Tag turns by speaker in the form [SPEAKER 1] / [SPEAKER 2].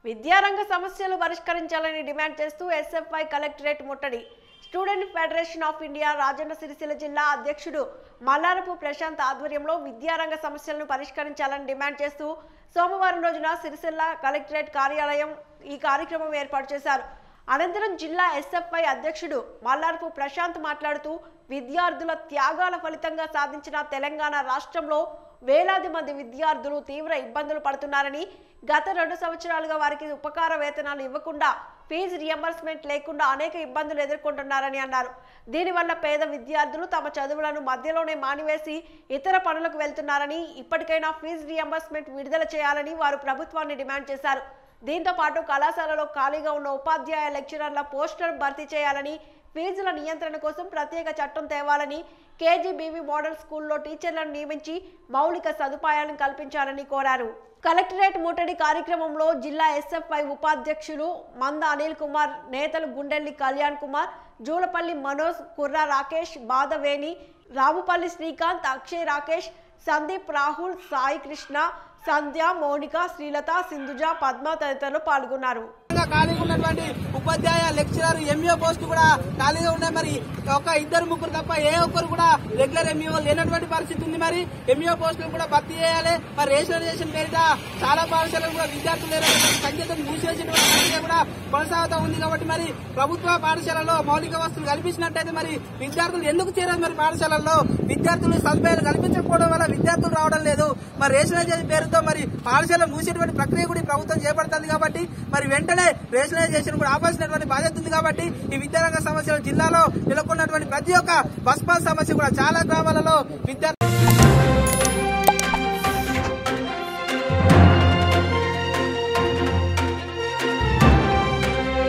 [SPEAKER 1] విద్యారంగ సమస్యలు పరిష్కరించాలని డిమాండ్ చేస్తూ ఎస్ఎఫ్ఐ కలెక్టరేట్ ముట్టడి student federation of India Rajanna Sircilla జిల్లా అధ్యక్షుడు మల్లారపు ప్రశాంత్ ఆధ్వర్యంలో విద్యారంగ సమస్యలను పరిష్కరించాలని డిమాండ్ చేస్తూ సోమవారం రోజున సిరిసిల్ల కలెక్టరేట్ కార్యాలయం ఈ కార్యక్రమం ఏర్పాటు చేశారు అనంతరం జిల్లా ఎస్ఎఫ్ఐ అధ్యక్షుడు మల్లారపు ప్రశాంత్ మాట్లాడుతూ విద్యార్థుల త్యాగాల ఫలితంగా సాధించిన తెలంగాణ రాష్ట్రంలో వేలాది మంది విద్యార్థులు తీవ్ర ఇబ్బందులు పడుతున్నారని గత రెండు సంవత్సరాలుగా వారికి ఉపకార వేతనాలు ఇవ్వకుండా ఫీజు రియంబర్స్మెంట్ లేకుండా అనేక ఇబ్బందులు ఎదుర్కొంటున్నారని అన్నారు దీనివల్ల పేద విద్యార్థులు తమ చదువులను మధ్యలోనే మానివేసి ఇతర పనులకు వెళ్తున్నారని ఇప్పటికైనా ఫీజు రియంబర్స్మెంట్ విడుదల చేయాలని వారు ప్రభుత్వాన్ని డిమాండ్ చేశారు దీంతో పాటు కళాశాలలో ఖాళీగా ఉన్న ఉపాధ్యాయ లెక్చరర్ల పోస్టర్ భర్తీ చేయాలని ఫీజుల నియంత్రణ కోసం ప్రత్యేక చట్టం తేవాలని కేజీబీవీ మోడల్ స్కూల్లో టీచర్లను నియమించి మౌలిక సదుపాయాలను కల్పించాలని కోరారు కలెక్టరేట్ ముట్టడి కార్యక్రమంలో జిల్లా ఎస్ఎఫ్ఐ ఉపాధ్యక్షులు మంద అనిల్ కుమార్ నేతలు గుండెల్లి కళ్యాణ్ కుమార్ జూలపల్లి మనోజ్ కుర్ర రాకేష్ బాధవేణి రావుపల్లి శ్రీకాంత్ అక్షయ్ రాకేష్ సందీప్ రాహుల్ సాయి కృష్ణ సంధ్య మౌనిక శ్రీలత సింధుజ పద్మ తదితరులు పాల్గొన్నారు
[SPEAKER 2] ఇంకా ఖాళీగా ఉన్నటువంటి ఉపాధ్యాయ లెక్చరర్ ఎంఈఓ పోస్ట్ కూడా ఖాళీగా ఉన్నాయి మరి ఒక ఇద్దరు ముగ్గురు తప్ప ఏ ఒక్కరు కూడా రెగ్యులర్ ఎంఈఓ లేనటువంటి పరిస్థితి ఉంది మరి ఎంఈఓ పోస్టులు కూడా భర్తీ చేయాలి మరి రేషనలైజేషన్ పేరిట చాలా పాఠశాలలు కూడా విద్యార్థులు లేనటువంటి సంఖ్యతను మూసివేసినటువంటి ప్రక్రియ కూడా కొనసాగుతూ ఉంది కాబట్టి మరి ప్రభుత్వ పాఠశాలలో మౌలిక వస్తువులు కల్పించినట్టయితే మరి విద్యార్థులు ఎందుకు చేరారు మరి పాఠశాలల్లో విద్యార్థులు సదుపాయాలు కల్పించకపోవడం వల్ల విద్యార్థులు రావడం లేదు మరి రేషనలైజేషన్ పేరుతో మరి పాఠశాల మూసేటువంటి ప్రక్రియ కూడా ఈ ప్రభుత్వం చేపడుతుంది కాబట్టి మరి వెంటనే రేషనలైజేషన్ కూడా ఆపాల్సినటువంటి బాధ్యత ఉంది కాబట్టి ఈ విద్యారంగ సమస్యలు జిల్లాలో నెలకొన్నటువంటి ప్రతి ఒక్క బస్ పాస్ సమస్య కూడా చాలా గ్రామాలలో విద్యార్థులు